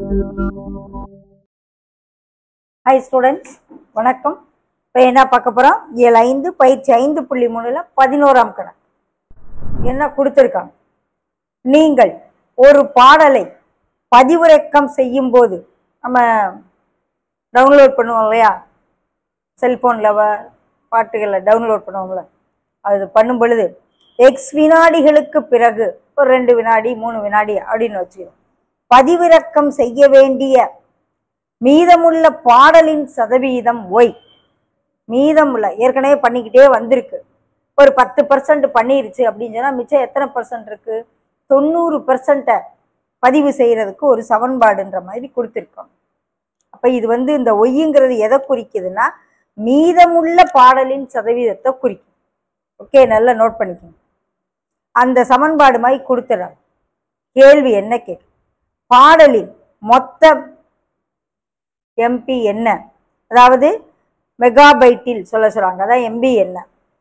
hi students வணக்கம் இப்போ என்ன பார்க்க போகிறோம் இயல் ஐந்து பயிற்சி ஐந்து புள்ளி மூணில் பதினோராம் கணக்கு என்ன கொடுத்துருக்காங்க நீங்கள் ஒரு பாடலை பதிவிறக்கம் செய்யும் போது நம்ம டவுன்லோட் பண்ணுவோம் இல்லையா செல்ஃபோனில் பாட்டுகளை டவுன்லோட் பண்ணுவோம்ல அது பண்ணும் பொழுது எக்ஸ் வினாடிகளுக்கு பிறகு ஒரு ரெண்டு வினாடி மூணு வினாடி அப்படின்னு வச்சுக்கிறோம் பதிவிறக்கம் செய்ய வேண்டிய மீதமுள்ள பாடலின் சதவீதம் ஒய் மீதமுள்ள ஏற்கனவே பண்ணிக்கிட்டே வந்திருக்கு ஒரு பத்து பர்சன்ட் பண்ணிருச்சு அப்படின்னு சொன்னா மிச்சம் எத்தனை பர்சன்ட் இருக்கு தொண்ணூறு பர்சன்ட்டை பதிவு செய்யறதுக்கு ஒரு சமன்பாடுன்ற மாதிரி கொடுத்துருக்கோம் அப்ப இது வந்து இந்த ஒய்ங்கிறது எதை குறிக்குதுன்னா மீதமுள்ள பாடலின் சதவீதத்தை குறிக்கும் ஓகே நல்லா நோட் பண்ணிக்கோங்க அந்த சமன்பாடு மாதிரி கொடுத்துறாங்க கேள்வி என்ன கேட்கு பாடலின் மொத்த எம்பி என்ன அதாவது மெகாபைட்டில் சொல்ல சொல்கிறாங்க அதான் எம்பி என்ன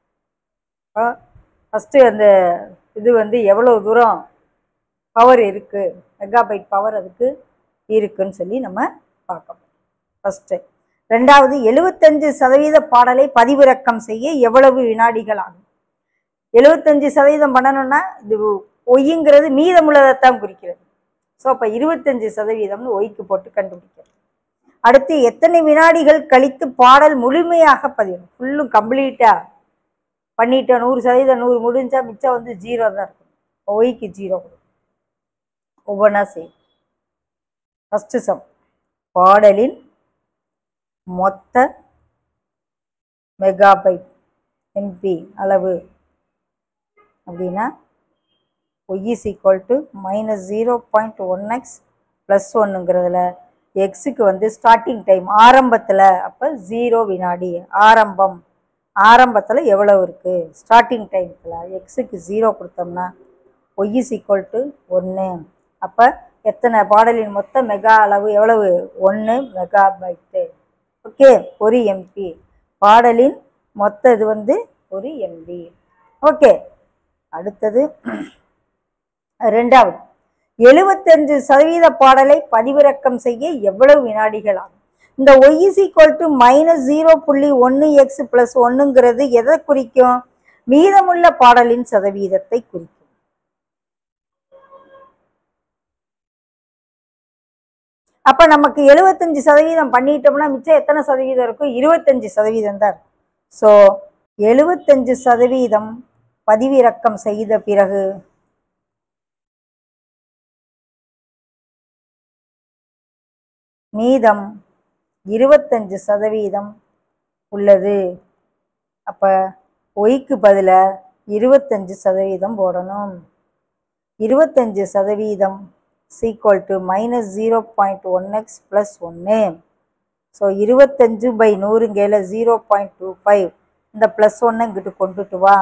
ஃபஸ்ட்டு அந்த இது வந்து எவ்வளோ தூரம் பவர் இருக்குது மெகாபைட் பவர் அதுக்கு இருக்குன்னு சொல்லி நம்ம பார்க்கணும் ஃபஸ்ட்டு ரெண்டாவது எழுபத்தஞ்சு சதவீத பாடலை பதிவிறக்கம் செய்ய எவ்வளவு வினாடிகள் ஆகும் எழுபத்தஞ்சு சதவீதம் பண்ணணும்னா இது ஒய்ங்கிறது மீதமுள்ளதைத்தான் குறிக்கிறது ஸோ அப்போ இருபத்தஞ்சு சதவீதம்னு ஒய்க்கு போட்டு கண்டுபிடிக்கிறது அடுத்து எத்தனை வினாடிகள் கழித்து பாடல் முழுமையாக பதியும் ஃபுல்லும் கம்ப்ளீட்டாக பண்ணிட்டோம் நூறு சதவீதம் நூறு முடிஞ்சா மிச்சம் வந்து ஜீரோ தான் இருக்கும் ஒய்க்கு ஜீரோ ஒவ்வொன்றா செய்யும் ஃபஸ்ட்டு சம் பாடலின் மொத்த மெகாபைட் எம்பி அளவு அப்படின்னா y is equal to minus zero point one x plus ஒன்னுங்கிறதுல எக்ஸுக்கு வந்து ஸ்டார்டிங் டைம் ஆரம்பத்தில் அப்போ ஜீரோ வினாடி ஆரம்பம் ஆரம்பத்தில் எவ்வளவு இருக்குது ஸ்டார்டிங் டைமத்தில் எக்ஸுக்கு ஜீரோ கொடுத்தோம்னா ஒய் இஸ் ஈக்குவல் டு ஒன்று அப்போ எத்தனை பாடலின் மொத்த மெகா அளவு எவ்வளவு ஒன்று மெகா பைட்டு ஓகே ஒரு எம்பி பாடலின் மொத்த இது வந்து ஒரு எம்பி ஓகே அடுத்தது ரெண்டாவது எழுபத்தஞ்சு சதவீத பாடலை பதிவிறக்கம் செய்ய எவ்வளவு வினாடிகள் ஆகும் இந்த y is equal to minus zero புள்ளி ஒன்று எக்ஸ் பிளஸ் ஒன்றுங்கிறது எதை குறிக்கும் மீதமுள்ள பாடலின் சதவீதத்தை குறிக்கும் அப்ப நமக்கு எழுபத்தஞ்சு சதவீதம் பண்ணிட்டோம்னா மிச்சம் எத்தனை சதவீதம் இருக்கும் இருபத்தஞ்சு சதவீதம் தான் இருக்கும் ஸோ எழுபத்தஞ்சு சதவீதம் பதிவிறக்கம் செய்த பிறகு மீதம் இருபத்தஞ்சு சதவீதம் உள்ளது அப்போ ஒய்க்கு பதிலாக இருபத்தஞ்சு சதவீதம் போடணும் இருபத்தஞ்சு சதவீதம் is equal to minus zero point one x plus ஒன்று ஸோ இருபத்தஞ்சு பை நூறுங்கையில் ஜீரோ பாயிண்ட் டூ ஃபைவ் இந்த ப்ளஸ் ஒன்று இங்கிட்டு கொண்டுட்டு வா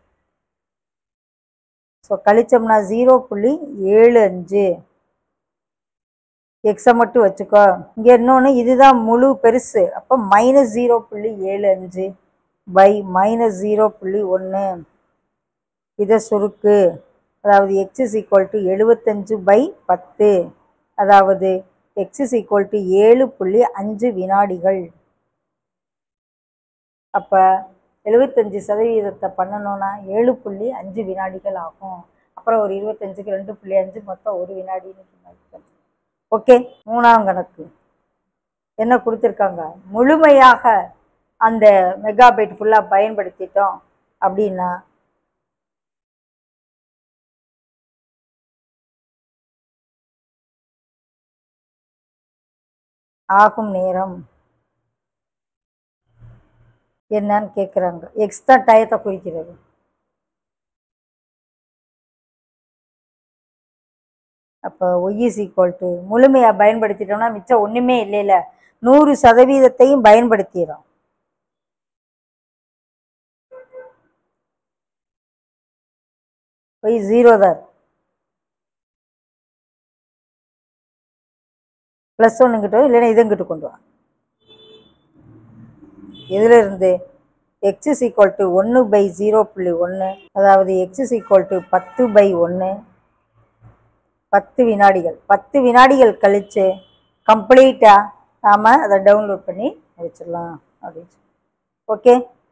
ஸோ கழிச்சோம்னா ஜீரோ புள்ளி ஏழு அஞ்சு எக்ஸை மட்டும் வச்சுக்கோ இங்கே இன்னொன்று இதுதான் முழு பெருசு அப்போ மைனஸ் ஜீரோ புள்ளி ஏழு அஞ்சு பை மைனஸ் ஜீரோ புள்ளி ஒன்று இதை சுருக்கு அதாவது எக்ஸ் இஸ் ஈக்குவல் டு எழுபத்தஞ்சு பை பத்து அதாவது எக்ஸ் இஸ் ஈக்குவல் டு ஏழு புள்ளி அஞ்சு வினாடிகள் அப்போ எழுபத்தஞ்சு சதவீதத்தை பண்ணணும்னா ஏழு புள்ளி அஞ்சு வினாடிகள் ஆகும் அப்புறம் ஒரு இருபத்தஞ்சுக்கு ரெண்டு புள்ளி அஞ்சு மொத்தம் ஒரு வினாடின்னு ஓகே மூணாம் கணக்கு என்ன கொடுத்துருக்காங்க முழுமையாக அந்த மெகாபைட் ஃபுல்லாக பயன்படுத்திட்டோம் அப்படின்னா ஆகும் நேரம் என்னன்னு கேட்குறாங்க எக்ஸ் தான் டயத்தை குறிக்கிறது அப்போ ஒய் இஸ் ஈக்குவல் டு முழுமையாக பயன்படுத்திட்டோம்னா மிச்சம் ஒன்றுமே இல்லைல்ல நூறு சதவீதத்தையும் பயன்படுத்திடும் ஒய் ஜீரோ தான் ப்ளஸ் ஒன்றுங்கிட்ட இல்லைன்னா இதுங்கிட்ட கொண்டு வா எதுல இருந்து எக்ஸ் இஸ் ஈக்குவல் டு ஒன்று பை ஜீரோ புள்ளி ஒன்று அதாவது எக்ஸ் இஸ் ஈக்குவல் டு பத்து பை ஒன்று பத்து வினாடிகள் பத்து வினாடிகள் கழித்து கம்ப்ளீட்டாக நாம் அதை டவுன்லோட் பண்ணி முடிச்சிடலாம் அப்படின்னு சொல்லி ஓகே